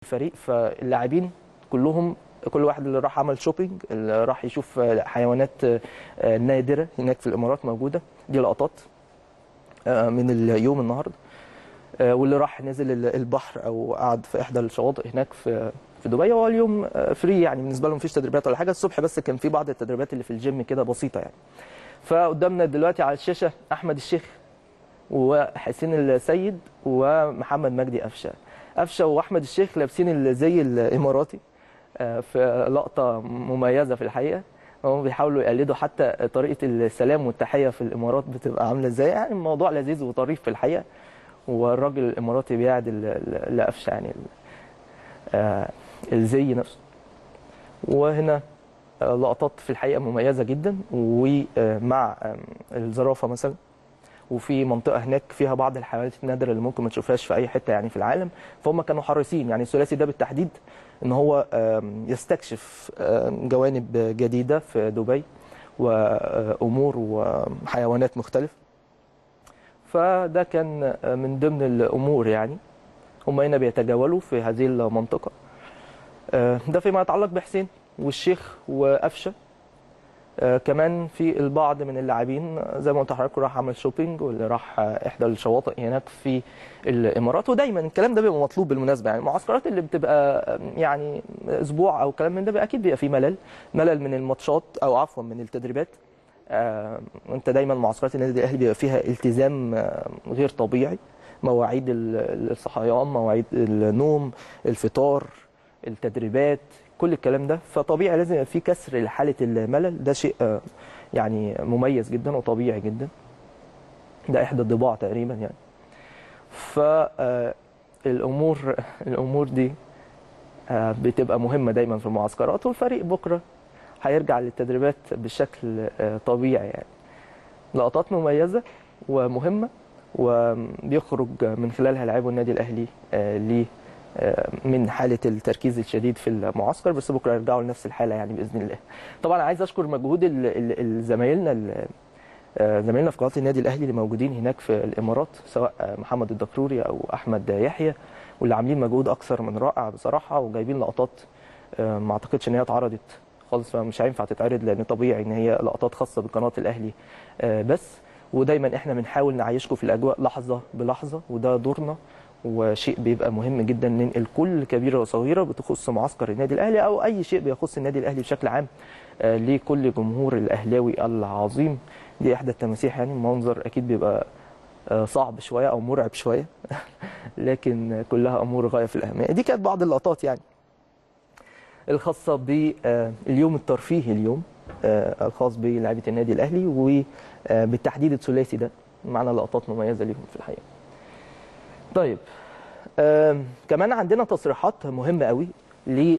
فريق فاللاعبين كلهم كل واحد اللي راح عمل شوبينج اللي راح يشوف حيوانات آه، نادره هناك في الامارات موجوده دي لقطات آه، من اليوم النهارده آه، واللي راح نزل ال- البحر او قعد في احدى الشواطئ هناك في في دبي هو اليوم آه، فري يعني بالنسبه لهم مفيش تدريبات ولا حاجه الصبح بس كان في بعض التدريبات اللي في الجيم كده بسيطه يعني فقدامنا دلوقتي على الشاشه احمد الشيخ وحسين السيد ومحمد مجدي قفشه قفشه واحمد الشيخ لابسين الزي الاماراتي آه، في لقطه مميزه في الحقيقه هم بيحاولوا يقلدوا حتى طريقه السلام والتحيه في الامارات بتبقى عامله ازاي يعني الموضوع لذيذ وطريف في الحقيقه والراجل الاماراتي بيعد ال- ال- لقفشه يعني ال- آه، الزي نفسه وهنا آه، لقطات في الحقيقه مميزه جدا ومع آم، الزرافه مثلا وفي منطقه هناك فيها بعض الحيوانات النادره اللي ممكن ما تشوفهاش في اي حته يعني في العالم فهم كانوا حريصين يعني الثلاثي ده بالتحديد ان هو آم، يستكشف آم، جوانب جديده في دبي وامور وحيوانات مختلفه فده كان من ضمن الامور يعني هم هنا بيتجولوا في هذه المنطقه آه، ده فيما يتعلق بحسين والشيخ وقفشه آه، كمان في البعض من اللاعبين آه، زي ما قلت لحضراتكم راح عمل شوبينج واللي راح آه، احدى الشواطئ هناك في الامارات ودايما الكلام ده بيبقى مطلوب بالمناسبه يعني المعسكرات اللي بتبقى آه، يعني اسبوع او كلام من ده بيبقى اكيد بيبقى فيه ملل ملل من الماتشات او عفوا من التدريبات آه، انت دايما معسكرات النادي الاهلي بيبقى فيها التزام آه، غير طبيعي مواعيد ال- الصحيان مواعيد النوم الفطار التدريبات كل الكلام ده فطبيعي لازم يبقى في كسر لحاله الملل ده شيء آه، يعني مميز جدا وطبيعي جدا ده احدى الضباع تقريبا يعني فالامور الامور دي آه، بتبقى مهمه دايما في المعسكرات والفريق بكره هيرجع للتدريبات بشكل آه، طبيعي يعني لقطات مميزه ومهمه وبيخرج من خلالها لاعبو النادي الاهلي آه، ليه آه، من حاله التركيز الشديد في المعسكر بس بكره يرجعوا لنفس الحاله يعني باذن الله. طبعا عايز اشكر مجهود ال- ال- ال- زمايلنا ال- آه، زمايلنا في قناه النادي الاهلي اللي موجودين هناك في الامارات سواء آه، محمد الدكروري او احمد يحيى واللي عاملين مجهود اكثر من رائع بصراحه وجايبين لقطات آه، ما اعتقدش ان هي اتعرضت خالص فمش هينفع تتعرض لان طبيعي ان هي لقطات خاصه بقناه الاهلي آه، بس ودايما احنا بنحاول نعيشكم في الاجواء لحظه بلحظه وده دورنا وشيء بيبقى مهم جدا ننقل كل كبيره وصغيره بتخص معسكر النادي الاهلي او اي شيء بيخص النادي الاهلي بشكل عام آه، لكل جمهور الاهلاوي العظيم دي احدى التماسيح يعني منظر اكيد بيبقى آه، صعب شويه او مرعب شويه لكن كلها امور غايه في الاهميه دي كانت بعض اللقطات يعني الخاصه باليوم الترفيهي اليوم آه، الخاص بلاعيبه النادي الاهلي وبالتحديد الثلاثي ده معنا لقطات مميزه ليهم في الحقيقه طيب آم، كمان عندنا تصريحات مهمه قوي